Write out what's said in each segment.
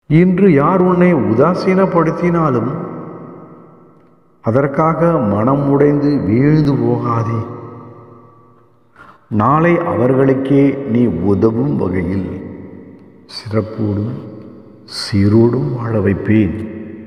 இன்று யார் உன்னை உதாசீனப்படுத்தினாலும் அதற்காக மனம் உடைந்து வீழ்ந்து போகாதே நாளை அவர்களுக்கே நீ உதவும் வகையில் சிறப்போடும் சீரோடும் வாழ வைப்பேன்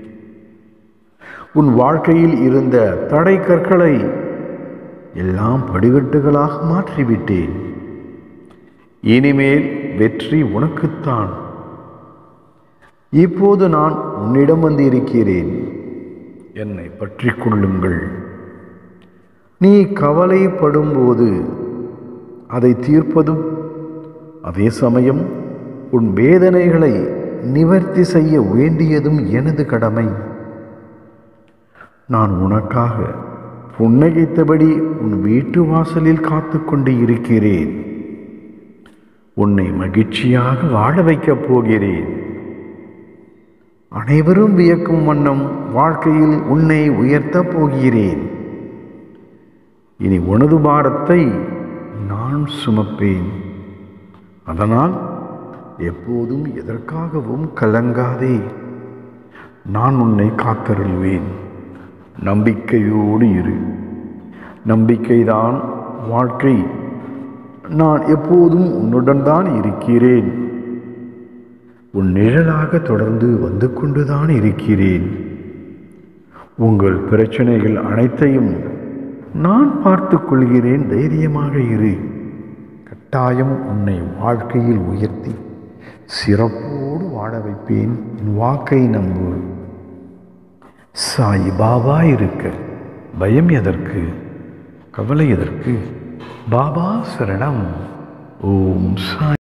உன் வாழ்க்கையில் இருந்த தடை கற்களை எல்லாம் படிக்கட்டுகளாக மாற்றிவிட்டேன் இனிமேல் வெற்றி உனக்குத்தான் இப்போது நான் உன்னிடம் வந்து இருக்கிறேன் என்னை பற்றி கொள்ளுங்கள் நீ கவலைப்படும்போது அதை தீர்ப்பதும் அதே சமயம் உன் வேதனைகளை நிவர்த்தி செய்ய வேண்டியதும் எனது கடமை நான் உனக்காக புன்னகைத்தபடி உன் வீட்டு வாசலில் காத்து கொண்டு இருக்கிறேன் உன்னை மகிழ்ச்சியாக வாழ வைக்கப் போகிறேன் அனைவரும் வியக்கும் வண்ணம் வாழ்க்கையில் உன்னை உயர்த்தப் போகிறேன் இனி உனது பாரத்தை நான் சுமப்பேன் அதனால் எப்போதும் எதற்காகவும் கலங்காதே நான் உன்னை காத்தருள்வேன் நம்பிக்கையோடு இரு நம்பிக்கைதான் வாழ்க்கை நான் எப்போதும் உன்னுடன் தான் இருக்கிறேன் உன் நிழலாக தொடர்ந்து வந்து கொண்டுதான் இருக்கிறேன் உங்கள் பிரச்சனைகள் அனைத்தையும் நான் பார்த்து கொள்கிறேன் தைரியமாக இரு கட்டாயம் உன்னை வாழ்க்கையில் உயர்த்தி சிறப்போடு வாழ வைப்பேன் என் வாக்கை நம்பு சாய் பாபா இருக்க பயம் எதற்கு கவலை எதற்கு பாபா சரணம் ஓம் சாய்